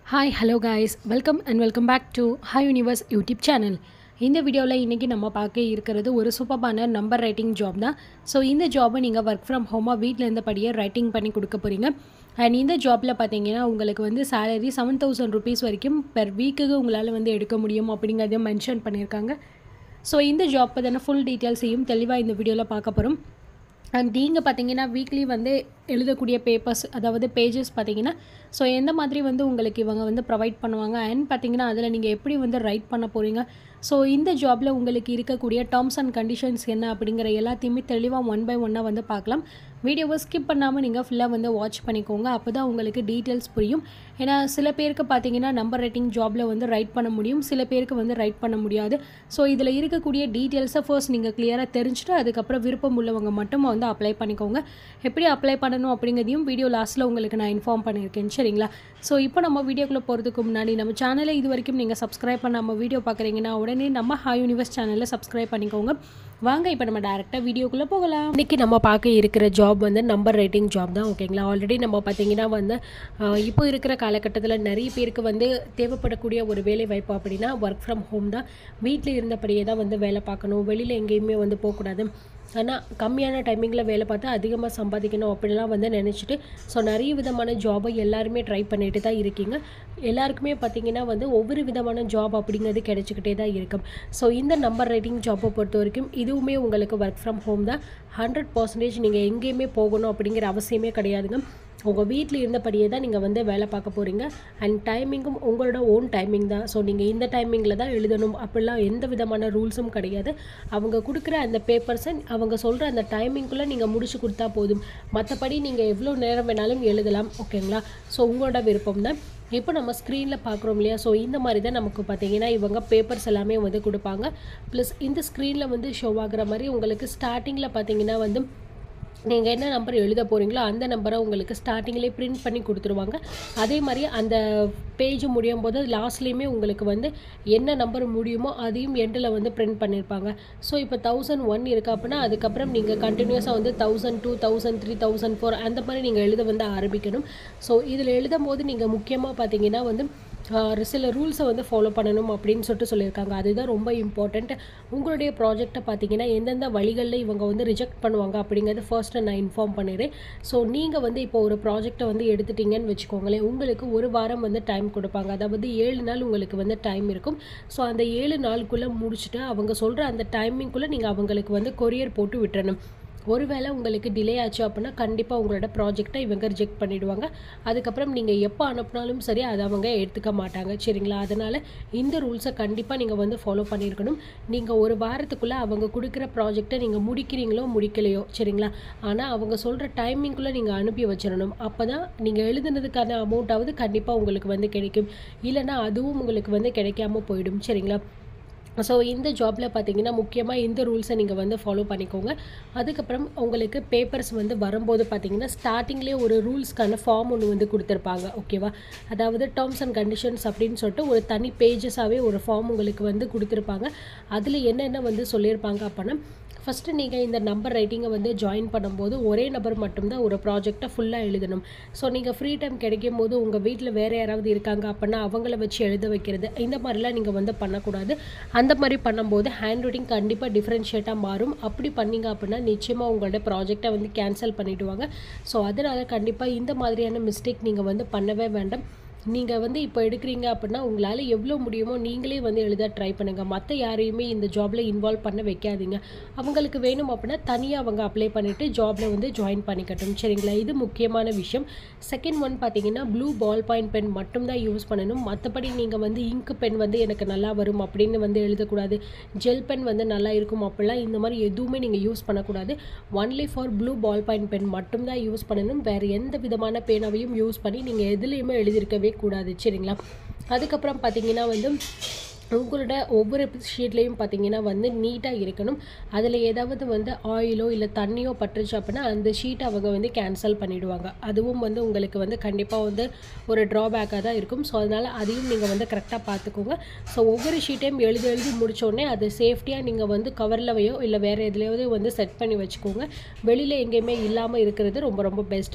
hi hello guys welcome and welcome back to hi universe YouTube channel இந்த வீடியோவில் இன்றைக்கி நம்ம பார்க்க இருக்கிறது ஒரு சூப்பரான நம்பர் ரைட்டிங் ஜாப் தான் ஸோ இந்த ஜாபை நீங்கள் ஒர்க் ஃப்ரம் ஹோமாக வீட்டில் இருந்தபடியே ரைட்டிங் பண்ணி கொடுக்க போகிறீங்க அண்ட் இந்த ஜாப்பில் பார்த்தீங்கன்னா உங்களுக்கு வந்து சேலரி செவன் தௌசண்ட் ருபீஸ் வரைக்கும் பெர் வீக்குக்கு உங்களால் வந்து எடுக்க முடியும் அப்படிங்கிறதையும் மென்ஷன் பண்ணியிருக்காங்க ஸோ இந்த ஜாப் பற்றின ஃபுல் டீட்டெயில்ஸையும் தெளிவாக இந்த வீடியோவில் பார்க்க போகிறோம் அண்ட் நீங்கள் பார்த்தீங்கன்னா வீக்லி வந்து எழுதக்கூடிய பேப்பர்ஸ் அதாவது பேஜஸ் பார்த்தீங்கன்னா ஸோ எந்த மாதிரி வந்து உங்களுக்கு இவங்க வந்து ப்ரொவைட் பண்ணுவாங்க அண்ட் பார்த்தீங்கன்னா அதில் நீங்கள் எப்படி வந்து ரைட் பண்ண போகிறீங்க ஸோ இந்த ஜாபில் உங்களுக்கு இருக்கக்கூடிய டேர்ம்ஸ் அண்ட் கண்டிஷன்ஸ் என்ன அப்படிங்கிற எல்லாத்தையுமே தெளிவாக ஒன் பை ஒன்னாக வந்து பார்க்கலாம் வீடியோவை ஸ்கிப் பண்ணாமல் நீங்கள் ஃபுல்லாக வந்து வாட்ச் பண்ணிக்கோங்க அப்போ தான் உங்களுக்கு டீட்டெயில்ஸ் புரியும் ஏன்னா சில பேருக்கு பார்த்தீங்கன்னா நம்பர் ரைட்டிங் ஜாபில் வந்து ரைட் பண்ண முடியும் சில பேருக்கு வந்து ரைட் பண்ண முடியாது ஸோ இதில் இருக்கக்கூடிய டீட்டெயில்ஸை ஃபர்ஸ்ட் நீங்கள் கிளியராக தெரிஞ்சுட்டு அதுக்கப்புறம் விருப்பம் உள்ளவங்க மட்டும் வந்து அப்ளை பண்ணிக்கோங்க எப்படி அப்ளை பண்ணணும் அப்படிங்கிறதையும் வீடியோ லாஸ்ட்டில் உங்களுக்கு நான் இன்ஃபார்ம் பண்ணியிருக்கேன் சரிங்களா ஸோ இப்போ நம்ம வீடியோக்குள்ளே போகிறதுக்கு முன்னாடி நம்ம சேனலை இது வரைக்கும் நீங்கள் சப்ஸ்கிரைப் பண்ணாமல் வீடியோ பார்க்குறீங்கன்னா உடனே நம்ம ஹாய் யூனிவர்ஸ் சேனலில் சப்ஸ்கிரைப் பண்ணிக்கோங்க வாங்க இப்போ நம்ம டேரெக்டாக வீடியோக்குள்ளே போகலாம் இன்றைக்கி நம்ம பார்க்க இருக்கிற ஜாப் வந்து நம்பர் ரைட்டிங் ஜாப் தான் ஓகேங்களா ஆல்ரெடி நம்ம பார்த்தீங்கன்னா வந்து ஆஹ், இப்போ இருக்கிற காலகட்டத்தில் நிறைய பேருக்கு வந்து தேவைப்படக்கூடிய ஒரு வேலை வாய்ப்பு அப்படின்னா ஒர்க் ஃப்ரம் ஹோம் தான் வீட்டில் இருந்தபடியே தான் வந்து வேலை பார்க்கணும் வெளியில் எங்கேயுமே வந்து போகக்கூடாது ஆனால் கம்மியான டைமிங்கில் வேலை பார்த்து அதிகமாக சம்பாதிக்கணும் அப்படிலாம் வந்து நினச்சிட்டு ஸோ நிறைய விதமான ஜாபை எல்லாருமே ட்ரை பண்ணிட்டு தான் இருக்கீங்க எல்லாருக்குமே பார்த்தீங்கன்னா வந்து ஒவ்வொரு விதமான ஜாப் அப்படிங்கிறது கிடைச்சிக்கிட்டே தான் இருக்கும் ஸோ இந்த நம்பர் ரைட்டிங் ஜாப்பை பொறுத்த வரைக்கும் இதுவுமே உங்களுக்கு ஒர்க் ஃப்ரம் ஹோம் தான் ஹண்ட்ரட் பர்சன்டேஜ் நீங்கள் எங்கேயுமே போகணும் அப்படிங்கிற அவசியமே கிடையாதுங்க உங்கள் வீட்டில் இருந்தபடியே தான் நீங்கள் வந்து வேலை பார்க்க போகிறீங்க அண்ட் டைமிங்கும் உங்களோட ஓன் டைமிங் தான் ஸோ நீங்கள் இந்த டைமிங்கில் தான் எழுதணும் அப்படிலாம் எந்த விதமான ரூல்ஸும் கிடையாது அவங்க கொடுக்குற அந்த பேப்பர்ஸை அவங்க சொல்கிற அந்த டைமிங்குள்ளே நீங்கள் முடிச்சு கொடுத்தா போதும் மற்றபடி நீங்கள் எவ்வளோ நேரம் வேணாலும் எழுதலாம் ஓகேங்களா ஸோ உங்களோட விருப்பம் தான் இப்போ நம்ம ஸ்க்ரீனில் பார்க்குறோம் இல்லையா ஸோ இந்த மாதிரி தான் நமக்கு பார்த்தீங்கன்னா இவங்க பேப்பர்ஸ் எல்லாமே வந்து கொடுப்பாங்க ப்ளஸ் இந்த ஸ்க்ரீனில் வந்து ஷோ ஆகுற மாதிரி உங்களுக்கு ஸ்டார்டிங்கில் பார்த்தீங்கன்னா வந்து நீங்கள் என்ன நம்பர் எழுத போகிறீங்களோ அந்த நம்பரை உங்களுக்கு ஸ்டார்டிங்லேயே பிரிண்ட் பண்ணி கொடுத்துருவாங்க அதே மாதிரி அந்த பேஜ் முடியும் போது லாஸ்ட்லேயுமே உங்களுக்கு வந்து என்ன நம்பர் முடியுமோ அதையும் எண்டில் வந்து பிரிண்ட் பண்ணியிருப்பாங்க ஸோ இப்போ தௌசண்ட் ஒன் இருக்கு அப்படின்னா அதுக்கப்புறம் நீங்கள் கண்டினியூஸாக வந்து thousand two thousand three thousand four அந்த மாதிரி நீங்கள் எழுத வந்து ஆரம்பிக்கணும் ஸோ இதில் எழுதும் போது நீங்கள் முக்கியமாக பார்த்தீங்கன்னா வந்து ஆஹ் சில ரூல்ஸை வந்து ஃபாலோ பண்ணணும் அப்படின்னு சொல்லிட்டு சொல்லியிருக்காங்க அதுதான் ரொம்ப இம்பார்ட்டண்ட் உங்களுடைய ப்ராஜெக்டை பார்த்தீங்கன்னா எந்தெந்த வழிகளில் இவங்க வந்து ரிஜெக்ட் பண்ணுவாங்க அப்படிங்கிறத ஃபர்ஸ்ட்டு நான் இன்ஃபார்ம் பண்ணிடுறேன் ஸோ நீங்கள் வந்து இப்போ ஒரு ப்ராஜெக்டை வந்து எடுத்துட்டீங்கன்னு வச்சுக்கோங்களேன் உங்களுக்கு ஒரு வாரம் வந்து டைம் கொடுப்பாங்க அதாவது ஏழு நாள் உங்களுக்கு வந்து டைம் இருக்கும் ஸோ அந்த ஏழு நாளுக்குள்ளே முடிச்சுட்டு அவங்க சொல்கிற அந்த டைமிங்குள்ளே நீங்கள் அவங்களுக்கு வந்து கொரியர் போட்டு விட்டுறணும் ஒருவேளை உங்களுக்கு டிலே ஆச்சு அப்படின்னா கண்டிப்பாக உங்களோட ப்ராஜெக்டை இவங்க ரிஜெக்ட் பண்ணிடுவாங்க அதுக்கப்புறம் நீங்கள் எப்போ அனுப்புனாலும் சரி அதை அவங்க எடுத்துக்க மாட்டாங்க சரிங்களா அதனால் இந்த ரூல்ஸை கண்டிப்பாக நீங்கள் வந்து ஃபாலோ பண்ணியிருக்கணும் நீங்கள் ஒரு வாரத்துக்குள்ளே அவங்க கொடுக்குற ப்ராஜெக்டை நீங்கள் முடிக்கிறீங்களோ முடிக்கலையோ சரிங்களா ஆனால் அவங்க சொல்கிற டைமிங்குள்ளே நீங்கள் அனுப்பி வச்சிடணும் அப்போ தான் நீங்கள் எழுதுனதுக்கான அமௌண்ட்டாவது கண்டிப்பாக உங்களுக்கு வந்து கிடைக்கும் இல்லைன்னா அதுவும் உங்களுக்கு வந்து கிடைக்காம போயிடும் சரிங்களா ஸோ இந்த ஜாப்பில் பார்த்தீங்கன்னா முக்கியமாக இந்த ரூல்ஸை நீங்கள் வந்து ஃபாலோ பண்ணிக்கோங்க அதுக்கப்புறம் உங்களுக்கு பேப்பர்ஸ் வந்து வரும்போது பார்த்தீங்கன்னா ஸ்டார்டிங்லேயே ஒரு ரூல்ஸ்க்கான ஃபார்ம் ஒன்று வந்து கொடுத்துருப்பாங்க ஓகேவா அதாவது டேர்ம்ஸ் அண்ட் கண்டிஷன்ஸ் அப்படின்னு சொல்லிட்டு ஒரு தனி பேஜஸாகவே ஒரு ஃபார்ம் உங்களுக்கு வந்து கொடுத்துருப்பாங்க அதில் என்னென்ன வந்து சொல்லியிருப்பாங்க அப்படின்னா ஃபஸ்ட்டு நீங்கள் இந்த நம்பர் ரைட்டிங்கை வந்து ஜாயின் பண்ணும்போது ஒரே நபர் மட்டும்தான் ஒரு ப்ராஜெக்டை ஃபுல்லாக எழுதணும் ஸோ நீங்கள் ஃப்ரீ டைம் கிடைக்கும் போது உங்கள் வீட்டில் வேறு யாராவது இருக்காங்க அப்படின்னா அவங்கள வச்சு எழுத வைக்கிறது இந்த மாதிரிலாம் நீங்கள் வந்து பண்ணக்கூடாது அந்த மாதிரி பண்ணும்போது ஹேண்ட் ரைட்டிங் கண்டிப்பாக டிஃப்ரென்ஷியேட்டாக மாறும் அப்படி பண்ணீங்க அப்படின்னா நிச்சயமாக உங்களோட ப்ராஜெக்டை வந்து கேன்சல் பண்ணிவிடுவாங்க ஸோ அதனால் கண்டிப்பாக இந்த மாதிரியான மிஸ்டேக் நீங்கள் வந்து பண்ணவே வேண்டாம் நீங்கள் வந்து இப்போ எடுக்கிறீங்க அப்படின்னா உங்களால் எவ்வளோ முடியுமோ நீங்களே வந்து எழுத ட்ரை பண்ணுங்கள் மற்ற யாரையுமே இந்த ஜாபில் இன்வால்வ் பண்ண வைக்காதீங்க அவங்களுக்கு வேணும் அப்படின்னா தனியாக அவங்க அப்ளை பண்ணிவிட்டு ஜாபில் வந்து ஜாயின் பண்ணிக்கட்டும் சரிங்களா இது முக்கியமான விஷயம் செகண்ட் ஒன் பார்த்தீங்கன்னா ப்ளூ பால் பாயிண்ட் பென் மட்டும்தான் யூஸ் பண்ணணும் மற்றபடி நீங்கள் வந்து இங்கு பென் வந்து எனக்கு நல்லா வரும் அப்படின்னு வந்து எழுதக்கூடாது ஜெல் பென் வந்து நல்லா இருக்கும் அப்படிலாம் இந்த மாதிரி எதுவுமே நீங்கள் யூஸ் பண்ணக்கூடாது only for blue ball point pen மட்டும்தான் யூஸ் பண்ணணும் வேறு எந்த விதமான பேனாவையும் யூஸ் பண்ணி நீங்கள் எதுலேயுமே எழுதியிருக்கவே கூடாது சரிங்களா அதுக்கப்புறம் பார்த்தீங்கன்னா வந்து உங்களோட ஒவ்வொரு ஷீட்லேயும் பார்த்தீங்கன்னா வந்து நீட்டாக இருக்கணும் அதில் ஏதாவது வந்து ஆயிலோ இல்லை தண்ணியோ பட்டுருச்சு அப்படின்னா அந்த ஷீட்டை அவங்க வந்து கேன்சல் பண்ணிவிடுவாங்க அதுவும் வந்து உங்களுக்கு வந்து கண்டிப்பாக வந்து ஒரு ட்ராபேக்காக தான் இருக்கும் ஸோ அதனால் அதையும் நீங்கள் வந்து கரெக்டாக பார்த்துக்கோங்க ஸோ ஒவ்வொரு ஷீட்டையும் எழுதி எழுதி முடிச்சோடனே அது சேஃப்டியாக நீங்கள் வந்து கவர்லவையோ இல்லை வேறு எதுலையாவது வந்து செட் பண்ணி வச்சுக்கோங்க வெளியில் எங்கேயுமே இல்லாமல் இருக்கிறது ரொம்ப ரொம்ப பெஸ்ட்டு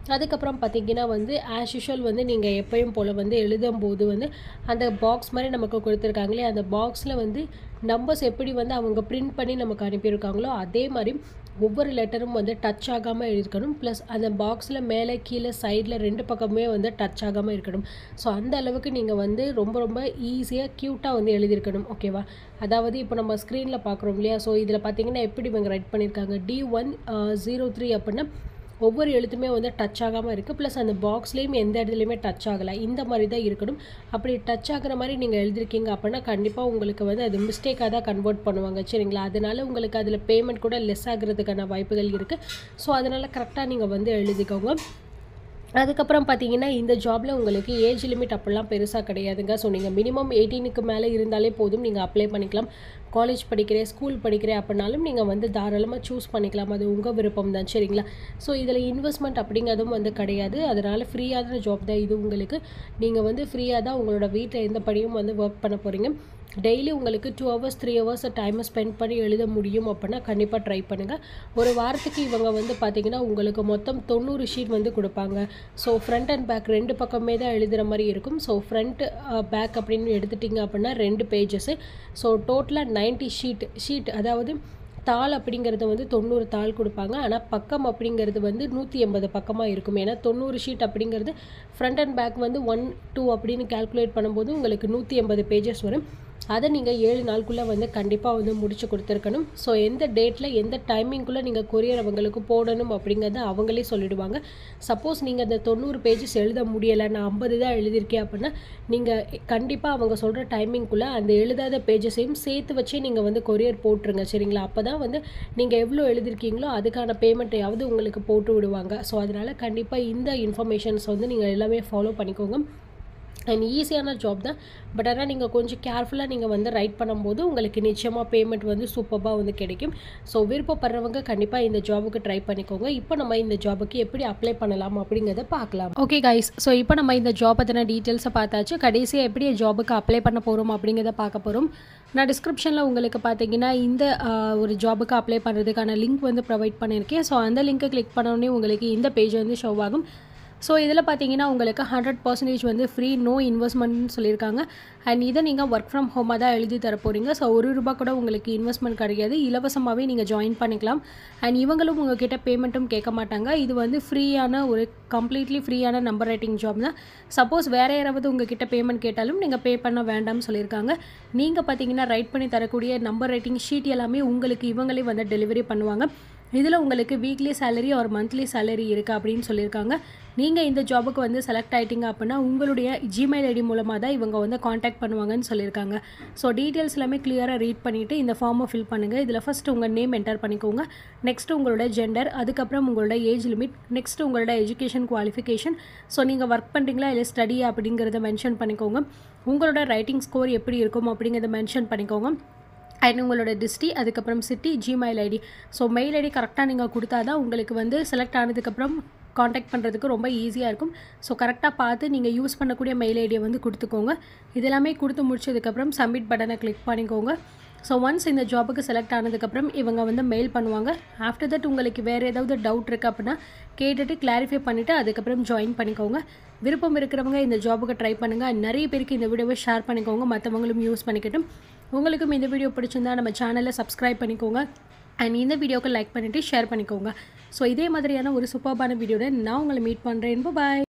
அதுக்கப்புறம் பார்த்தீங்கன்னா வந்து ஆஸ் யூஷுவல் வந்து நீங்கள் எப்பயும் போல் வந்து எழுதும்போது வந்து அந்த பாக்ஸ் மாதிரி நமக்கு கொடுத்துருக்காங்களே அந்த பாக்ஸில் வந்து நம்பர்ஸ் எப்படி வந்து அவங்க பிரிண்ட் பண்ணி நமக்கு அனுப்பியிருக்காங்களோ அதே மாதிரி ஒவ்வொரு லெட்டரும் வந்து டச் ஆகாமல் இருக்கணும் ப்ளஸ் அந்த பாக்ஸில் மேலே கீழே சைடில் ரெண்டு பக்கமே வந்து டச் ஆகாமல் இருக்கணும் ஸோ அந்த அளவுக்கு நீங்கள் வந்து ரொம்ப ரொம்ப ஈஸியாக க்யூட்டாக வந்து எழுதியிருக்கணும் ஓகேவா அதாவது இப்போ நம்ம ஸ்க்ரீனில் பார்க்குறோம் இல்லையா ஸோ இதில் பார்த்தீங்கன்னா எப்படி இவங்க ரைட் பண்ணியிருக்காங்க டி ஒன் ஜீரோ த்ரீ அப்படின்னா ஒவ்வொரு எழுத்துமே வந்து டச் ஆகாமல் இருக்குது ப்ளஸ் அந்த பாக்ஸ்லேயும் எந்த இடத்துலையுமே டச் ஆகலை இந்த மாதிரி தான் இருக்கணும் அப்படி டச் ஆகிற மாதிரி நீங்கள் எழுதிருக்கீங்க அப்படின்னா கண்டிப்பாக உங்களுக்கு வந்து அது மிஸ்டேக்காக தான் கன்வெர்ட் பண்ணுவாங்க சரிங்களா அதனால உங்களுக்கு அதில் பேமெண்ட் கூட லெஸ் ஆகிறதுக்கான வாய்ப்புகள் இருக்குது ஸோ அதனால் கரெக்டாக நீங்கள் வந்து எழுதிக்கோங்க அதுக்கப்புறம் பார்த்தீங்கன்னா இந்த ஜாபில் உங்களுக்கு ஏஜ் லிமிட் அப்படிலாம் பெருசாக கிடையாதுங்க ஸோ நீங்கள் மினிமம் எயிட்டீனுக்கு மேலே இருந்தாலே போதும் நீங்கள் அப்ளை பண்ணிக்கலாம் காலேஜ் படிக்கிறேன் ஸ்கூல் படிக்கிறேன் அப்படின்னாலும் நீங்கள் வந்து தாராளமாக சூஸ் பண்ணிக்கலாம் அது உங்கள் விருப்பம் தான் சரிங்களா ஸோ இதில் இன்வெஸ்ட்மெண்ட் அப்படிங்கிறதும் வந்து கிடையாது அதனால் ஃப்ரீயான ஜாப் தான் இது உங்களுக்கு நீங்கள் வந்து ஃப்ரீயாக தான் உங்களோட வீட்டில் எந்த படியும் வந்து ஒர்க் பண்ண போகிறீங்க டெய்லி உங்களுக்கு டூ ஹவர்ஸ் த்ரீ ஹவர்ஸ் டைமை ஸ்பெண்ட் பண்ணி எழுத முடியும் அப்படின்னா கண்டிப்பாக ட்ரை பண்ணுங்கள் ஒரு வாரத்துக்கு இவங்க வந்து பார்த்தீங்கன்னா உங்களுக்கு மொத்தம் தொண்ணூறு ஷீட் வந்து கொடுப்பாங்க ஸோ ஃப்ரண்ட் அண்ட் பேக் ரெண்டு பக்கமே தான் எழுதுகிற மாதிரி இருக்கும் ஸோ ஃப்ரண்ட் பேக் அப்படின்னு எடுத்துட்டிங்க அப்படின்னா ரெண்டு பேஜஸ்ஸு ஸோ டோட்டலாக நைன்ட்டி ஷீட் ஷீட் அதாவது தாள் அப்படிங்கிறது வந்து தொண்ணூறு தாள் கொடுப்பாங்க ஆனால் பக்கம் அப்படிங்கிறது வந்து நூற்றி எண்பது பக்கமாக இருக்கும் ஏன்னா தொண்ணூறு ஷீட் அப்படிங்கிறது ஃப்ரண்ட் அண்ட் பேக் வந்து ஒன் டூ அப்படின்னு கால்குலேட் பண்ணும்போது உங்களுக்கு நூற்றி எண்பது பேஜஸ் வரும் அதை நீங்கள் ஏழு நாளுக்குள்ளே வந்து கண்டிப்பாக வந்து முடிச்சு கொடுத்துருக்கணும் ஸோ எந்த டேட்டில் எந்த டைமிங்குள்ளே நீங்கள் கொரியர் அவங்களுக்கு போடணும் அப்படிங்கிறத அவங்களே சொல்லிடுவாங்க சப்போஸ் நீங்கள் அந்த தொண்ணூறு பேஜஸ் எழுத முடியலை நான் ஐம்பது தான் எழுதியிருக்கேன் அப்படின்னா நீங்கள் கண்டிப்பாக அவங்க சொல்கிற டைமிங்குள்ளே அந்த எழுதாத பேஜஸையும் சேர்த்து வச்சே நீங்கள் வந்து கொரியர் போட்டுருங்க சரிங்களா அப்போ தான் வந்து நீங்கள் எவ்வளோ எழுதிருக்கீங்களோ அதுக்கான பேமெண்ட்டையாவது உங்களுக்கு போட்டு விடுவாங்க ஸோ அதனால் கண்டிப்பாக இந்த இன்ஃபர்மேஷன்ஸ் வந்து நீங்கள் எல்லாமே ஃபாலோ பண்ணிக்கோங்க அண்ட் ஈஸியான ஜாப் தான் பட் ஆனால் நீங்கள் கொஞ்சம் கேர்ஃபுல்லாக நீங்கள் வந்து ரைட் பண்ணும்போது உங்களுக்கு நிச்சயமாக பேமெண்ட் வந்து சூப்பராக வந்து கிடைக்கும் ஸோ விருப்பப்படுறவங்க கண்டிப்பாக இந்த ஜாபுக்கு ட்ரை பண்ணிக்கோங்க இப்போ நம்ம இந்த ஜாபுக்கு எப்படி அப்ளை பண்ணலாம் அப்படிங்கிறத பார்க்கலாம் ஓகே கைஸ் ஸோ இப்போ நம்ம இந்த ஜாப் பற்றின டீட்டெயில்ஸை பார்த்தாச்சு கடைசியாக எப்படி ஜாபுக்கு அப்ளை பண்ண போகிறோம் அப்படிங்கிறத பார்க்க போகிறோம் நான் டிஸ்கிரிப்ஷனில் உங்களுக்கு பார்த்தீங்கன்னா இந்த ஒரு ஜாபுக்கு அப்ளை பண்ணுறதுக்கான லிங்க் வந்து ப்ரொவைட் பண்ணியிருக்கேன் ஸோ அந்த லிங்க்கை கிளிக் பண்ணோடனே உங்களுக்கு இந்த பேஜ் வந்து ஷோ ஆகும் ஸோ இதில் பார்த்தீங்கன்னா உங்களுக்கு ஹண்ட்ரட் பர்சன்டேஜ் வந்து ஃப்ரீ நோ இன்வெஸ்ட்மெண்ட்னு சொல்லியிருக்காங்க அண்ட் இதை நீங்கள் ஒர்க் ஃப்ரம் ஹோமாக தான் எழுதி தர போகிறீங்க ஸோ ஒரு ரூபா கூட உங்களுக்கு இன்வெஸ்ட்மெண்ட் கிடையாது இலவசமாகவே நீங்கள் ஜாயின் பண்ணிக்கலாம் அண்ட் இவங்களும் உங்ககிட்ட பேமெண்ட்டும் கேட்க மாட்டாங்க இது வந்து ஃப்ரீயான ஒரு கம்ப்ளீட்லி ஃப்ரீயான நம்பர் ரைட்டிங் ஜாப் தான் சப்போஸ் வேறு யாராவது உங்ககிட்ட பேமெண்ட் கேட்டாலும் நீங்கள் பே பண்ண வேண்டாம்னு சொல்லியிருக்காங்க நீங்கள் பார்த்தீங்கன்னா ரைட் பண்ணி தரக்கூடிய நம்பர் ரைட்டிங் ஷீட் எல்லாமே உங்களுக்கு இவங்களே வந்து டெலிவரி பண்ணுவாங்க இதில் உங்களுக்கு வீக்லி சேலரி ஒரு மந்த்லி சேலரி இருக்குது அப்படின்னு சொல்லியிருக்காங்க நீங்கள் இந்த ஜாபுக்கு வந்து செலக்ட் ஆகிட்டீங்க அப்படின்னா உங்களுடைய ஜிமெயில் ஐடி மூலமாக தான் இவங்க வந்து காண்டாக்ட் பண்ணுவாங்கன்னு சொல்லியிருக்காங்க ஸோ டீட்டெயில்ஸ் எல்லாமே கிளியராக ரீட் பண்ணிவிட்டு இந்த ஃபார்மை ஃபில் பண்ணுங்கள் இதில் ஃபஸ்ட் உங்கள் நேம் என்டர் பண்ணிக்கோங்க நெக்ஸ்ட் உங்களோட ஜெண்டர் அதுக்கப்புறம் உங்களோட ஏஜ் லிமிட் நெக்ஸ்ட் உங்களோட எஜுகேஷன் குவாலிஃபிகேஷன் ஸோ நீங்கள் ஒர்க் பண்ணுறீங்களா இல்லை ஸ்டடி அப்படிங்கிறத மென்ஷன் பண்ணிக்கோங்க உங்களோட ரைட்டிங் ஸ்கோர் எப்படி இருக்கும் அப்படிங்கிறத மென்ஷன் பண்ணிக்கோங்க அண்ட் உங்களோட டிஸ்ட்ரி அதுக்கப்புறம் city Gmail ID so mail ID கரெக்டாக நீங்கள் கொடுத்தா தான் உங்களுக்கு வந்து செலக்ட் ஆனதுக்கப்புறம் காண்டாக்ட் பண்ணுறதுக்கு ரொம்ப ஈஸியாக இருக்கும் ஸோ கரெக்டாக பார்த்து நீங்கள் யூஸ் பண்ணக்கூடிய மெயில் ஐடியை வந்து கொடுத்துக்கோங்க இதெல்லாமே கொடுத்து முடிச்சதுக்கப்புறம் சப்மிட் பட்டனை கிளிக் பண்ணிக்கோங்க ஸோ ஒன்ஸ் இந்த ஜாபுக்கு செலக்ட் ஆனதுக்கப்புறம் இவங்க வந்து மெயில் பண்ணுவாங்க ஆஃப்டர் தட் உங்களுக்கு வேறு ஏதாவது டவுட் இருக்குது அப்படின்னா கேட்டுட்டு கிளாரிஃபை பண்ணிவிட்டு அதுக்கப்புறம் ஜாயின் பண்ணிக்கோங்க விருப்பம் இருக்கிறவங்க இந்த ஜாபுக்கு ட்ரை பண்ணுங்கள் நிறைய பேருக்கு இந்த வீடியோவை ஷேர் பண்ணிக்கோங்க மற்றவங்களும் யூஸ் பண்ணிக்கட்டும் உங்களுக்கும் இந்த வீடியோ பிடிச்சிருந்தா நம்ம சேனலை சப்ஸ்கிரைப் பண்ணிக்கோங்க அண்ட் இந்த வீடியோக்கு லைக் பண்ணிவிட்டு ஷேர் பண்ணிக்கோங்க ஸோ இதே மாதிரியான ஒரு சூப்பர்பான வீடியோட நான் உங்களை மீட் பண்ணுறேன் பாய்